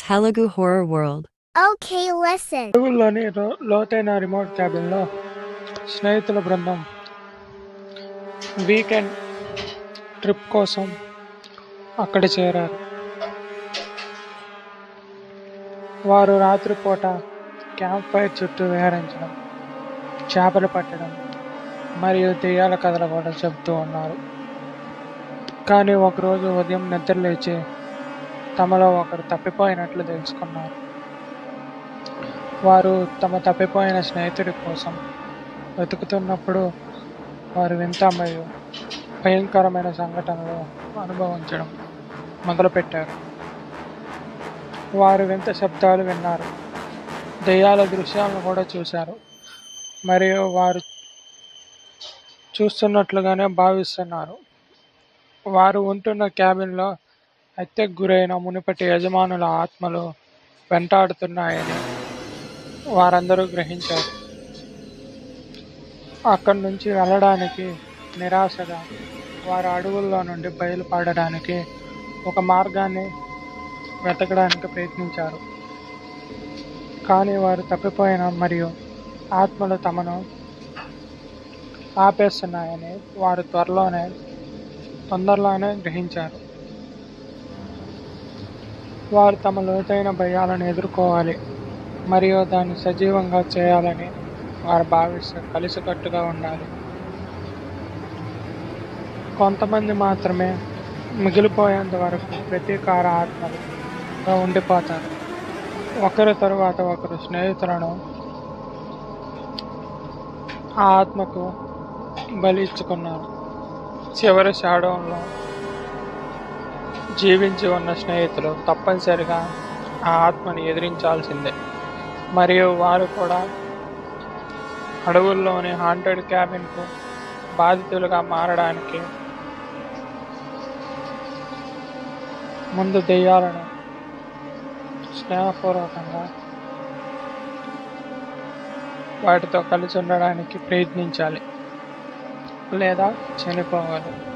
Telugu Horror World. Okay, listen. అడవుల్లోని రో- లోతైన remote క్యాబిన్లో స్నేహితుల బృందం వీకెండ్ ట్రిప్ కోసం అక్కడ చేరారు వారు రాత్రిపూట క్యాంప్ ఫైర్ చుట్టూ విహరించడం చేపలు పట్టడం మరియు దెయ్యాల కథలు కూడా చెబుతూ ఉన్నారు కానీ ఒకరోజు ఉదయం నిద్ర లేచి తమలో ఒకరు తప్పిపోయినట్లు తెలుసుకున్నారు వారు తమ తప్పిపోయిన స్నేహితుడి కోసం వెతుకుతున్నప్పుడు వారు వింత మరియు భయంకరమైన సంఘటనలు అనుభవించడం మొదలుపెట్టారు వారు వింత శబ్దాలు విన్నారు దెయ్యాల దృశ్యాలను కూడా చూశారు మరియు వారు చూస్తున్నట్లుగానే భావిస్తున్నారు వారు ఉంటున్న క్యాబిన్లో హత్యకు గురైన మునుపటి యజమానుల ఆత్మలు వెంటాడుతున్నాయని వారందరూ గ్రహించారు అక్కడి నుంచి వెళ్ళడానికి నిరాశగా వారు అడవుల్లో నుండి బయలుపడడానికి ఒక మార్గాన్ని వెతకడానికి ప్రయత్నించారు కానీ వారు తప్పిపోయిన మరియు ఆత్మలు తమను ఆపేస్తున్నాయని వారు త్వరలోనే తొందరలోనే గ్రహించారు వారు తమ లోతైన భయాలను ఎదుర్కోవాలి మరియు దాన్ని సజీవంగా చేయాలని వారు భావిస్తూ కలిసికట్టుగా ఉండాలి కొంతమంది మాత్రమే మిగిలిపోయేంత వరకు ప్రతీకార ఆత్మలుగా ఉండిపోతారు ఒకరి తరువాత ఒకరు స్నేహితులను ఆ ఆత్మకు బలి ఇచ్చుకున్నారు చివరి షాడోలో జీవించి ఉన్న స్నేహితులు తప్పనిసరిగా ఆ ఆత్మని ఎదిరించాల్సిందే మరియు వారు కూడా అడవుల్లోని హాంటెడ్ క్యాబిన్కు బాధితులుగా మారడానికి ముందు దెయ్యాలను స్నేహపూర్వకంగా వాటితో కలిసి ఉండడానికి ప్రయత్నించాలి లేదా చనిపోవాలి